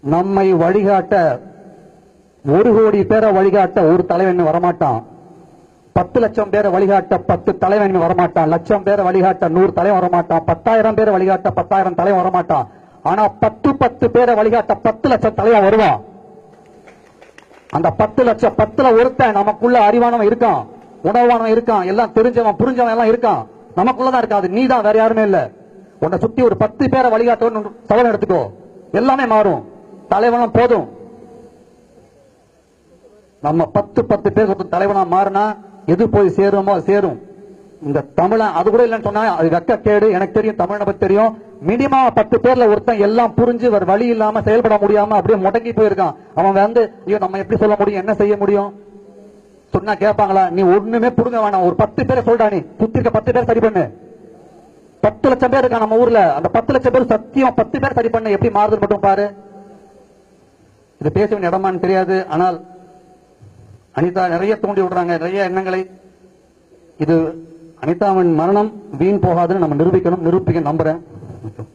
நம்மை வழிகாட்ட ஒரு கோடி பேரை வழிகாட்ட ஒரு தலைவன் வரமாட்டான் பத்து லட்சம் பேரை வழிகாட்ட பத்து தலைவன் வரமாட்டான் லட்சம் பேரை வழிகாட்ட நூறு தலைவன் வரமாட்டான் பத்தாயிரம் பேரை வழிகாட்ட பத்தாயிரம் தலைவன் வரமாட்டான் ஆனா பத்து பத்து பேரை வழிகாட்ட பத்து லட்சம் தலைவன் வருவான் அந்த பத்து லட்சம் பத்துல ஒருத்தன் நமக்குள்ள அறிவானவன் இருக்கான் உணவானவன் இருக்கான் எல்லாம் தெரிஞ்சவன் புரிஞ்சவன் எல்லாம் இருக்கான் நமக்குள்ளதான் இருக்காது நீ தான் வேற யாருமே இல்ல உன்னை சுத்தி ஒரு பத்து பேரை வழிகாட்டணும் சவால் எடுத்துக்கோ எல்லாமே மாறும் தலைவனும் போதும் நம்ம பத்து பத்து பேர் ஒருத்தன் தலைவனா மாறினா எது போய் சேருமோ அது சேரும் இந்த தமிழன் அது கூட இல்லைன்னு சொன்னா அது வெக்கக்கேடு எனக்கு தெரியும் தமிழனை பத்தி தெரியும் மினிமம் பத்து பேர்ல ஒருத்தன் எல்லாம் புரிஞ்சு வேற வழி இல்லாம செயல்பட முடியாம அப்படியே முடங்கி போயிருக்கான் அவன் வந்து ஐயோ நம்ம எப்படி சொல்ல முடியும் என்ன செய்ய முடியும் சொன்னா கேட்பாங்களா நீ ஒண்ணுமே புடுங்க வேணாம் ஒரு பத்து பேரை சொல்றா நீ சுத்தி இருக்க பத்து பேர் சரி பண்ணு பத்து லட்சம் பேர் இருக்கான் நம்ம ஊர்ல அந்த பத்து லட்சம் பேர் சத்தியம் பத்து பேர் சரி பண்ண எப்படி மாறுதுன்னு மட்டும் பாரு இது பேச வேண்டிய இடமான்னு தெரியாது ஆனால் அனிதா நிறைய தூண்டி விடுறாங்க நிறைய எண்ணங்களை இது அனிதாவின் மரணம் வீண் போகாதுன்னு நம்ம நிரூபிக்கணும் நிரூபிக்க நம்புறேன்